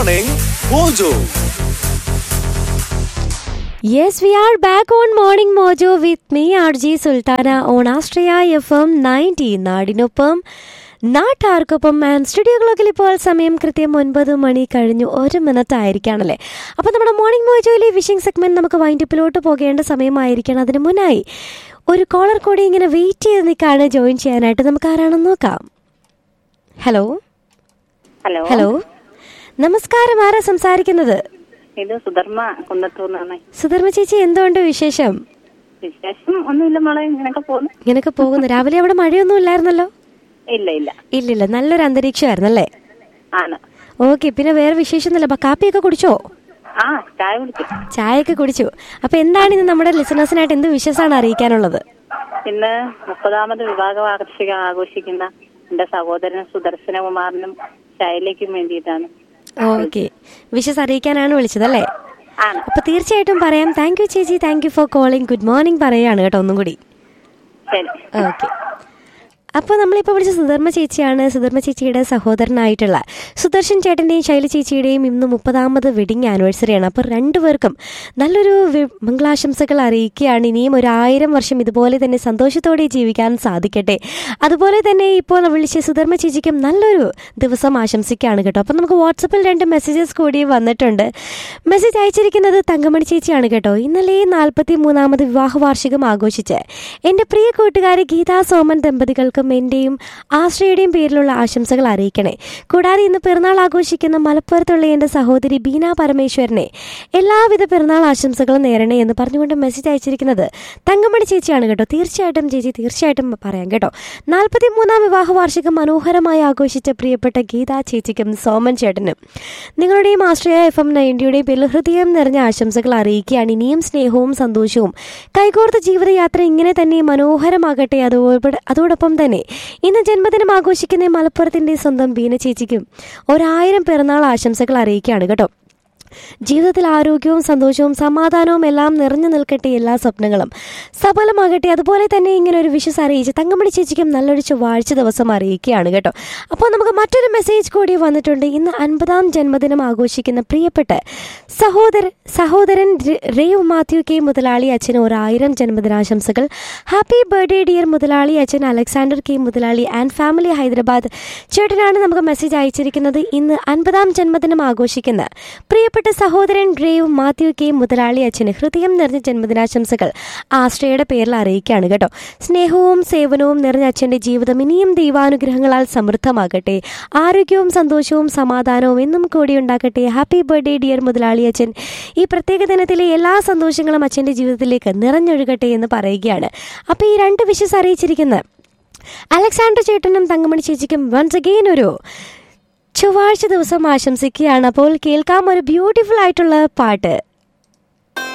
Morning Mojo. Yes, we are back on Morning Mojo with me, RG Sultana, on Astria FM 90. നാടിനൊപ്പം നാട്ടാർക്കൊപ്പം and സ്റ്റുഡിയോകളൊക്കെ ഇപ്പോൾ സമയം കൃത്യം ഒൻപത് മണി കഴിഞ്ഞു ഒരു മിനിറ്റ് ആയിരിക്കുകയാണല്ലേ അപ്പോൾ നമ്മുടെ മോർണിംഗ് മോജോയിലെ വിഷിംഗ് സെഗ്മെന്റ് നമുക്ക് വൈൻഡപ്പിലോട്ട് പോകേണ്ട സമയമായിരിക്കണം അതിന് മുന്നായി ഒരു കോളർ കൂടി ഇങ്ങനെ വെയിറ്റ് ചെയ്ത് നിൽക്കുകയാണ് ജോയിൻ ചെയ്യാനായിട്ട് നമുക്ക് ആരാണെന്ന് നോക്കാം ഹലോ ഹലോ ഹലോ നമസ്കാരം ആരാ സംസാരിക്കുന്നത് ഇത് സുധർമ്മ കുന്നത്തൂർന്നാണ് സുധർമ്മ ചേച്ചി എന്തുകൊണ്ട് വിശേഷം വിശേഷം ഒന്നുമില്ല മോളെ ഇങ്ങനൊക്കെ പോകുന്നു ഇങ്ങനൊക്കെ പോകുന്നു രാവിലെ അവിടെ മഴയൊന്നും ഇല്ലായിരുന്നല്ലോ ഇല്ല ഇല്ല ഇല്ലില്ല നല്ലൊരു അന്തരീക്ഷമായിരുന്നല്ലേ ആണ് ഓക്കെ പിന്നെ വേറെ വിശേഷമൊന്നുമില്ല അപ്പൊ കാപ്പിയൊക്കെ കുടിച്ചോ ആ ചായ കുടിക്കും ചായയൊക്കെ കുടിച്ചു അപ്പൊ എന്താണ് ഇന്ന് നമ്മുടെ ലിസണേഴ്സിനായിട്ട് എന്ത് വിശേഷമാണ് അറിയിക്കാനുള്ളത് ഇന്ന് മുപ്പതാമത് വിവാഹ വാർഷികം ആഘോഷിക്കുന്ന എന്റെ സഹോദരൻ സുദർശനകുമാറിനും ശൈലയ്ക്കും വേണ്ടിയിട്ടാണ് ഓക്കെ വിശേഷം അറിയിക്കാനാണ് വിളിച്ചതല്ലേ ആണ് അപ്പൊ തീർച്ചയായിട്ടും പറയാം താങ്ക് യു ചേച്ചി thank you for calling good morning പറയാണ് കേട്ടോ ഒന്നും കൂടി ശരി ഓക്കെ അപ്പോൾ നമ്മളിപ്പോൾ വിളിച്ച സുധർമ്മ ചേച്ചിയാണ് സുധർമ്മ ചേച്ചിയുടെ സഹോദരനായിട്ടുള്ള സുദർശൻ ചേട്ടൻ്റെയും ശൈല ചേച്ചിയുടെയും ഇന്ന് മുപ്പതാമത് വെഡിങ് ആനിവേഴ്സറിയാണ് അപ്പോൾ രണ്ടുപേർക്കും നല്ലൊരു വി- മംഗളാശംസകൾ അറിയിക്കുകയാണ് ഇനിയും ഒരു ആയിരം വർഷം ഇതുപോലെ തന്നെ സന്തോഷത്തോടെ ജീവിക്കാൻ സാധിക്കട്ടെ അതുപോലെ തന്നെ ഇപ്പോൾ വിളിച്ച സുധർമ്മ ചേച്ചിക്കും നല്ലൊരു ദിവസം ആശംസിക്കുകയാണ് കേട്ടോ അപ്പോൾ നമുക്ക് വാട്സപ്പിൽ രണ്ട് മെസ്സേജസ് കൂടി വന്നിട്ടുണ്ട് മെസ്സേജ് അയച്ചിരിക്കുന്നത് തങ്കമണി ചേച്ചിയാണ് കേട്ടോ ഇന്നലെ നാൽപ്പത്തി മൂന്നാമത് വിവാഹ വാർഷികം ആഘോഷിച്ച് എൻ്റെ പ്രിയ കൂട്ടുകാരി ഗീതാ സോമൻ ദമ്പതികൾക്കും എൻ്റെയും ആശ്രയുടെയും പേരിലുള്ള ആശംസകൾ അറിയിക്കണേ കൂടാതെ ഇന്ന് പിറന്നാൾ ആഘോഷിക്കുന്ന മലപ്പുറത്തുള്ള എൻ്റെ സഹോദരി ബീന പരമേശ്വരനെ എല്ലാവിധ പിറന്നാൾ ആശംസകളും നേരണേ എന്ന് പറഞ്ഞുകൊണ്ട് മെസ്സേജ് അയച്ചിരിക്കുന്നത് തങ്കമണി ചേച്ചിയാണ് കേട്ടോ തീർച്ചയായിട്ടും ചേച്ചി തീർച്ചയായിട്ടും പറയാം കേട്ടോ നാൽപ്പത്തി മൂന്നാം വിവാഹ വാർഷികം മനോഹരമായി ആഘോഷിച്ച പ്രിയപ്പെട്ട ഗീതാ ചേച്ചിക്കും സോമൻ ചേട്ടനും നിങ്ങളുടെയും ആശ്രയ എഫ് എം നയൻറ്റിയുടെയും പേരിൽ ഹൃദയം നിറഞ്ഞ ആശംസകൾ അറിയിക്കുകയാണ് ഇനിയും സ്നേഹവും സന്തോഷവും കൈകോർത്ത ജീവിതയാത്ര ഇങ്ങനെ തന്നെ മനോഹരമാകട്ടെ അതോടെ അതോടൊപ്പം തന്നെ ഇന്ന് ജന്മദിനം ആഘോഷിക്കുന്ന മലപ്പുറത്തിന്റെ സ്വന്തം ബീന ചേച്ചിക്കും ഒരായിരം പിറന്നാൾ ആശംസകൾ അറിയിക്കുകയാണ് കേട്ടോ ജീവിതത്തിൽ ആരോഗ്യവും സന്തോഷവും സമാധാനവും എല്ലാം നിറഞ്ഞു നിൽക്കട്ടെ എല്ലാ സ്വപ്നങ്ങളും സഫലമാകട്ടെ അതുപോലെ തന്നെ ഇങ്ങനെ ഒരു വിശ്വസ് അറിയിച്ച് തങ്കമണി ചേച്ചിക്കും നല്ലൊരു ചൊവ്വാഴ്ച ദിവസം അറിയിക്കുകയാണ് കേട്ടോ അപ്പോൾ നമുക്ക് മറ്റൊരു മെസ്സേജ് കൂടി വന്നിട്ടുണ്ട് ഇന്ന് അൻപതാം ജന്മദിനം ആഘോഷിക്കുന്ന പ്രിയപ്പെട്ട സഹോദരൻ സഹോദരൻ ര- റേവ് മാത്യു കെ മുതലാളി അച്ഛന് ഒരായിരം ജന്മദിനാശംസകൾ ഹാപ്പി ബർത്ത്ഡേ ഡിയർ മുതലാളി അച്ഛൻ അലക്സാണ്ടർ കെ മുതലാളി ആൻഡ് ഫാമിലി ഹൈദരാബാദ് ചേട്ടനാണ് നമുക്ക് മെസ്സേജ് അയച്ചിരിക്കുന്നത് ഇന്ന് അൻപതാം ജന്മദിനം ആഘോഷിക്കുന്ന പ്രിയപ്പെട്ട സഹോദരൻ റേവ് മാത്യു കെ മുതലാളി അച്ഛന് ഹൃദയം നിറഞ്ഞ ജന്മദിനാശംസകൾ ആശ്രയയുടെ പേരിൽ അറിയിക്കുകയാണ് കേട്ടോ സ്നേഹവും സേവനവും നിറഞ്ഞ അച്ഛൻ്റെ ജീവിതം ഇനിയും ദൈവാനുഗ്രഹങ്ങളാൽ സമൃദ്ധമാകട്ടെ ആരോഗ്യവും സന്തോഷവും സമാധാനവും എന്നും കൂടി ഉണ്ടാക്കട്ടെ ഹാപ്പി ബർത്ത്ഡേ ഡിയർ മുതലാളി അച്ഛൻ ഈ പ്രത്യേക ദിനത്തിലെ എല്ലാ സന്തോഷങ്ങളും അച്ഛൻ്റെ ജീവിതത്തിലേക്ക് നിറഞ്ഞൊഴുകട്ടെ എന്ന് പറയുകയാണ് അപ്പോൾ ഈ രണ്ട് വിശ്വസ് അറിയിച്ചിരിക്കുന്ന അലക്സാണ്ടർ ചേട്ടനും തങ്കമണി ചേച്ചിക്കും വൺസ് അഗെയിൻ ഒരു ചൊവ്വാഴ്ച ദിവസം ആശംസിക്കുകയാണ് അപ്പോൾ കേൾക്കാം ഒരു ബ്യൂട്ടിഫുൾ ആയിട്ടുള്ള പാട്ട്